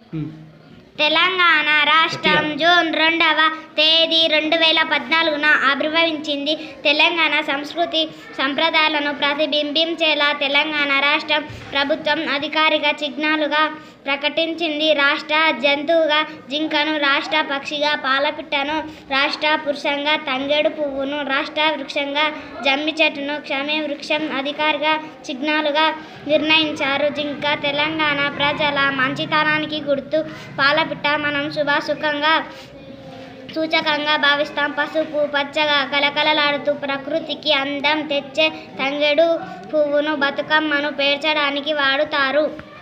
ఉమ్. తెలంగాణ రాష్ట్రం జూన్ రెండవ తేదీ రెండు వేల పద్నాలుగున ఆవిర్భవించింది తెలంగాణ సంస్కృతి సంప్రదాయాలను ప్రతిబింబించేలా తెలంగాణ రాష్ట్రం ప్రభుత్వం అధికారిక చిహ్నాలుగా ప్రకటించింది రాష్ట్ర జంతువుగా జింకను రాష్ట్ర పక్షిగా పాలపిట్టను రాష్ట్ర పురుషంగా తంగేడు పువ్వును రాష్ట్ర వృక్షంగా జమ్మి చెట్టును క్షమే వృక్షం అధికారిక చిహ్నాలుగా నిర్ణయించారు జింక తెలంగాణ ప్రజల మంచితనానికి గుర్తు పాలపిట్ట మనం శుభాసుఖంగా సూచకంగా భావిస్తాం పసుపు పచ్చగా కలకలలాడుతూ ప్రకృతికి అందం తెచ్చే తంగెడు పువ్వును బతుకమ్మను పేర్చడానికి వాడుతారు